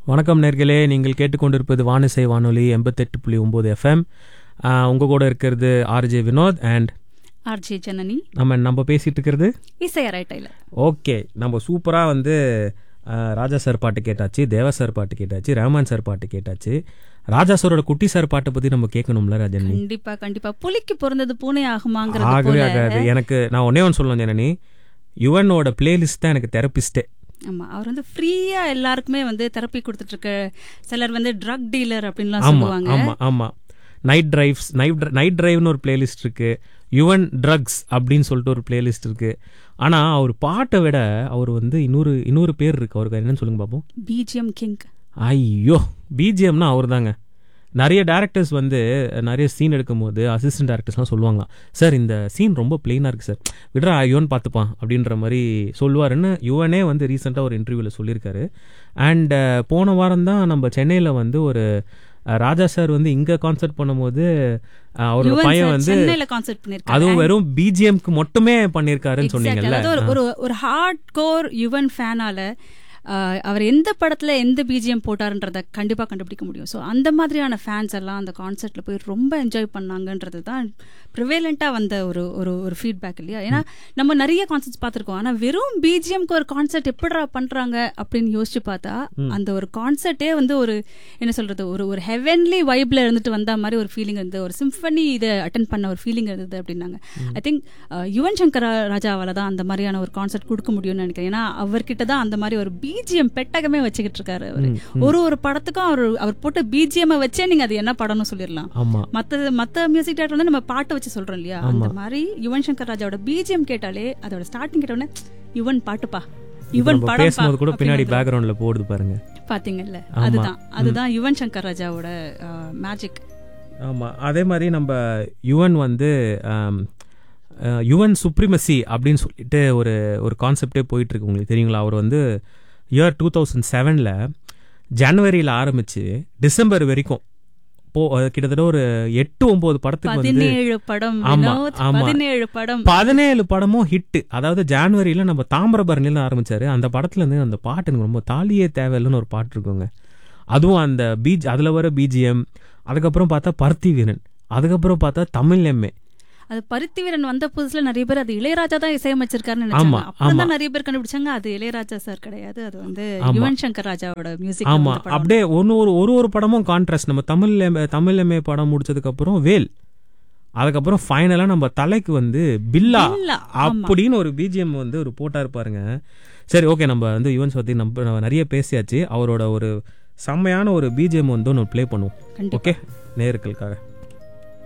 வணக்கம் நேர்களே நீங்கள் கேட்டுக்கொண்டிருப்பது வானிசை வானொலி எண்பத்தெட்டு புள்ளி ஒம்பது எஃப்எம் உங்கள் கூட இருக்கிறது RJ Vinod and RJ Janani நம்ம நம்ம பேசிட்டு இருக்கிறது இசை அரைட்டையில் ஓகே நம்ம சூப்பராக வந்து ஆ, ராஜா சார் பாட்டு கேட்டாச்சு தேவா சார் பாட்டு கேட்டாச்சு ரஹ்மான் சார் பாட்டு கேட்டாச்சு ராஜா சாரோட குட்டி சார் பாட்டை பற்றி நம்ம கேட்கணும்ல ரஜனி கண்டிப்பா கண்டிப்பா புலிக்கு பிறந்தது பூனை ஆகுமாங்கிறது ஆகவே போல ஆகாது எனக்கு நான் ஒன்னே ஒன்று சொல்லணும் ஜனனி யுவனோட பிளேலிஸ்ட் தான் எனக்கு தெரப்பிஸ்டே ஆமா அவர் வந்து ஃப்ரீயா எல்லாருக்குமே வந்து தெரப்பி கொடுத்துட்டு இருக்க சிலர் வந்து ட்ரக் டீலர் அப்படின்லாம் ஆமா சொல்லுவாங்க ஆமா ஆமா நைட் டிரைவ்ஸ் நைட் நைட் டிரைவ்னு ஒரு பிளேலிஸ்ட் இருக்கு யுவன் ட்ரக்ஸ் அப்படின்னு சொல்லிட்டு ஒரு பிளேலிஸ்ட் இருக்கு ஆனா அவர் பாட்டை விட அவர் வந்து இன்னொரு இன்னொரு பேர் இருக்கு அவருக்கு என்னன்னு சொல்லுங்க பாப்போம் பிஜிஎம் கிங் ஐயோ பிஜிஎம்னா அவர் தாங்க நிறைய டேரக்டர்ஸ் வந்து நிறைய சீன் எடுக்கும்போது அசிஸ்டன்ட் டேரக்டர்ஸ்லாம் சொல்லுவாங்க சார் இந்த சீன் ரொம்ப பிளெயினாக இருக்குது சார் விட்றா யுவன் பார்த்துப்பான் அப்படின்ற மாதிரி சொல்லுவாருன்னு யுவனே வந்து ரீசெண்டாக ஒரு இன்டர்வியூவில் சொல்லியிருக்காரு அண்ட் போன வாரம் தான் நம்ம சென்னையில் வந்து ஒரு அஹ், ராஜா சார் வந்து இங்கே கான்சர்ட் பண்ணும்போது அஹ், அவரோட யுவன் பையன் சார் வந்து சென்னையில கான்சர்ட் பண்ணிருக்காரு அதுவும் வெறும் பிஜிஎம்க்கு மட்டுமே பண்ணியிருக்காருன்னு Exactly. சொன்னீங்கல்ல அதாவது ஒரு ஒரு ஒரு ஹார்ட் கோர் யுவன் ஃபேனால அவர் எந்த படத்துல எந்த பிஜிஎம் போட்டாருன்றத கண்டிப்பா கண்டுபிடிக்க முடியும் ஸோ அந்த மாதிரியான ஃபேன்ஸ் எல்லாம் அந்த கான்சர்ட்ல போய் ரொம்ப என்ஜாய் பண்ணாங்கன்றது தான் ப்ரிவேலண்டா வந்த ஒரு ஒரு ஒரு ஃபீட்பேக் இல்லையா ஏன்னா நம்ம நிறைய கான்சர்ட்ஸ் பார்த்துருக்கோம் ஆனா வெறும் பிஜிஎம்க்கு ஒரு கான்சர்ட் எப்படிடா பண்றாங்க அப்படின்னு யோசிச்சு பார்த்தா அந்த ஒரு கான்சர்ட்டே வந்து ஒரு என்ன சொல்றது ஒரு ஒரு ஹெவன்லி வைப்ல இருந்துட்டு வந்த மாதிரி ஒரு ஃபீலிங் இருந்தது ஒரு சிம்பனி இதை அட்டன் பண்ண ஒரு ஃபீலிங் இருந்தது அப்படின்னாங்க ஐ திங்க் யுவன் சங்கர் ராஜாவால தான் அந்த மாதிரியான ஒரு கான்சர்ட் கொடுக்க முடியும்னு நினைக்கிறேன் ஏன்னா அவர்கிட்ட தான் அந்த மாதிரி ஒரு பிஜிஎம் பெட்டகமே வச்சுக்கிட்டு இருக்காரு அவரு ஒரு ஒரு படத்துக்கும் அவர் அவர் போட்ட பிஜிஎம் வச்சே நீங்க அது என்ன படம்னு சொல்லிடலாம் ஆமாம் மத்த மத்த மியூசிக் டேரக்டர் வந்து நம்ம பாட்டை வச்சு சொல்றோம் இல்லையா அந்த மாதிரி யுவன் சங்கர் ராஜாவோட பிஜிஎம் கேட்டாலே அதோட ஸ்டார்டிங் கேட்ட உடனே யுவன் பாட்டுப்பா யுவன் நம்ம படம் பேசும்போது கூட பின்னாடி பேக்ரவுண்டில் போடுது பாருங்க பாத்தீங்கல்ல அதுதான் அதுதான் யுவன் சங்கர் ராஜாவோட மேஜிக் ஆமாம் அதே மாதிரி நம்ம யுவன் வந்து ஆம், அஹ், யுவன் சுப்ரிமசி அப்படின்னு சொல்லிட்டு ஒரு ஒரு கான்செப்டே போயிட்டு இருக்கு உங்களுக்கு தெரியுங்களா அவர் வந்து இயர் டூ தௌசண்ட் செவனில் ஜனவரியில் ஆரம்பிச்சு டிசம்பர் வரைக்கும் போ அது கிட்டத்தட்ட ஒரு எட்டு ஒன்பது படத்துக்கு வந்து பதினேழு படம் ஆமா, வினோத் ஆமா. பதினேழு படம் பதினேழு படமும் ஹிட் அதாவது ஜான்வரியில நம்ம தாமிரபரணில ஆரம்பிச்சாரு அந்த படத்துல இருந்து அந்த பாட்டு எனக்கு ரொம்ப தாலியே தேவையில்லைன்னு ஒரு பாட்டு இருக்குங்க அதுவும் அந்த பீச் அதுல வர பிஜிஎம் அதுக்கப்புறம் பார்த்தா பருத்தி வீரன் அதுக்கப்புறம் பார்த்தா தமிழ் எம்ஏ அது பருத்தி வீரன் வந்த புதுசுல நிறைய பேர் அது இளையராஜா தான் இசையமைச்சிருக்காருன்னு ஆமா, நினைச்சாங்க அப்புறம் ஆமா. தான் நிறைய பேர் கண்டுபிடிச்சாங்க அது இளையராஜா சார் கிடையாது அது வந்து ஆமா. யுவன் சங்கர் ராஜாவோட மியூசிக் ஆமா அப்படியே ஒன்று ஒரு ஒரு ஒரு படமும் கான்ட்ராஸ்ட் நம்ம தமிழ் எம்- தமிழ் எம்ஏ படம் முடிச்சதுக்கு அப்புறம் வேல் அதுக்கப்புறம் ஃபைனலா நம்ம தலைக்கு வந்து பில்லா பில்லா, ஆமா. அப்படின்னு ஒரு பிஜிஎம் வந்து ஒரு போட்டா இருப்பாருங்க சரி ஓகே நம்ம வந்து யுவன் பத்தி நம்ம நம்ம நிறைய பேசியாச்சு அவரோட ஒரு செம்மையான ஒரு பிஜிஎம் வந்து ஒன்று ப்ளே பண்ணுவோம் கண்டிப்பா ஓகே நேயர்களுக்காக